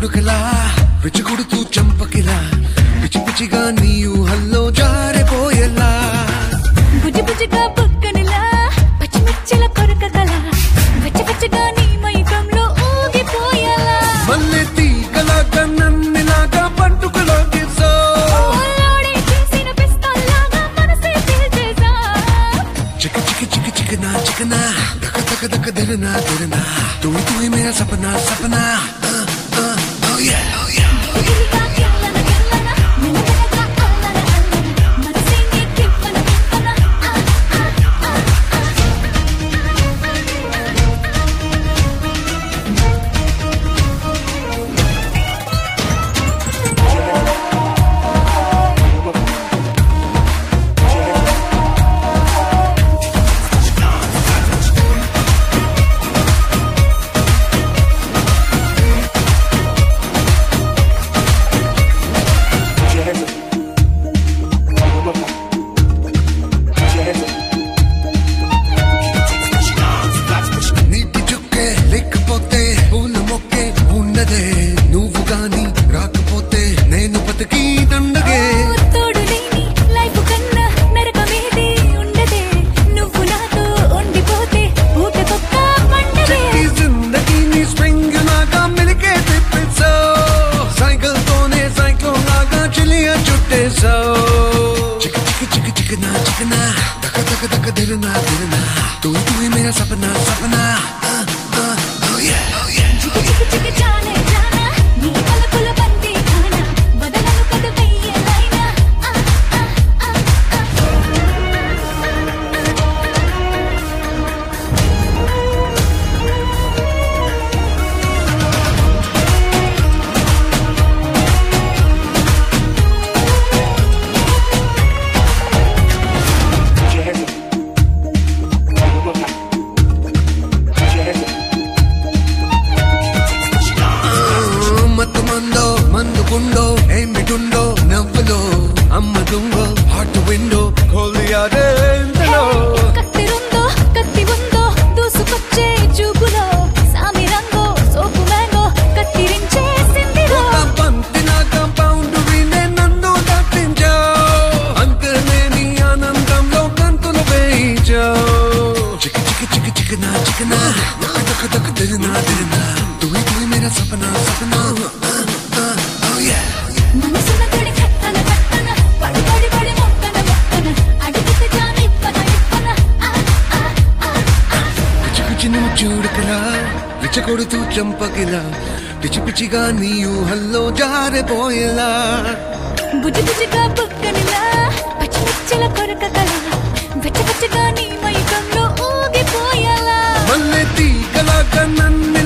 చూడకలా పిచ్చుకుడుతూ చంపకిలా పిచ్చి పిచ్చిగా నీ ఊహల్లో జారిపోయేలా బుజ్జి బుజ్జిగా బుక్కనిలా పచ్చిమిర్చిల కొరక కల పచ్చి పచ్చిగా నీ మైకంలో ఊగిపోయేలా మల్లె తీగలాగా నన్నిలాగా పంటుకలో గిర్సో ఓలాడే చేసిన పిస్తాల్లాగా మనసే పీల్చేసా చిక చిక చిక చికనా చికనా దక దక దక దిరనా దిరనా తుయి తుయి మేరా సపనా సపనా ఆ, ఆ, oh yeah, oh yeah. గిలిగా గిల్లన గిల్లన మెల్లగా అల్లన అల్లన మనసే నీ కిప్పన కిప్పన ఆ ఆ ఆ నీటి చుక్కే లేకపోతే పూల మొక్కే ఉన్నదే నువ్వు గాని రాకపోతే నేను బతికి దండగే తోడు లేని లైఫ్ కన్నా నరకమేది ఉండదే నువ్వు నాతో ఉండిపోతే ఊటకొక్క మండదే ఈ జిందగీని స్ప్రింగ్ లాగా మెలికే తిప్పేసావు సైకిల్ తోనే సైక్లోన్ లాగా చిలియ చుట్టేసావు చిక చిక చిక చికనా చికనా దక దక దక దిరనా దిరనా తుయి తుయి మేరా సపనా సపనా ఆ, ఆ, oh yeah, oh yeah. చికి చికి చికి జానే జానా నీ పలుకుల బందీ ఖానా బదలను కదు వెయ్యేలైనా ఆ ఆ ఆ మత్తు మందో మందుకుండో ఏమిటుండో నవ్వులో అమ్మ దుంగో హాట్ విండో కోలియారే ఇంతలో కత్తిరుందో కత్తి ఉందో దూసుకొచ్చే చూపులో సామి రంగో సోపు మ్యాంగో కత్తిరించే సిందిరో ఒక పంతిన కాంపౌండ్ వినే నన్ను దట్టించావు అంతనే నీ ఆనందంలో గంతులు వేయించావు చిక చిక చిక చికనా చికనా దక దక దక దిరినా దిరినా తుయి తుయి మేరా సపనా సపనా ఆ, ఆ, oh yeah. మనసున తడి కట్టన కట్టన పడి పడి పడి మొక్కన మొక్కన అడిగితే జాని ఇప్పన ఇప్పన ఆ ఆ ఆ పిచ్చి పిచ్చి నువ్వు చూడకలా పిచ్చ కొడుతూ చంపకిలా పిచ్చి పిచ్చిగా నీ ఊహల్లో జారిపోయేలా బుజ్జి బుజ్జిగా బుక్కనిలా పచ్చి పచ్చిల కొరక కల వెచ్చ వెచ్చగా నీ మైకంలో ఊగిపోయేలా మల్లె తీగలాగా నన్ను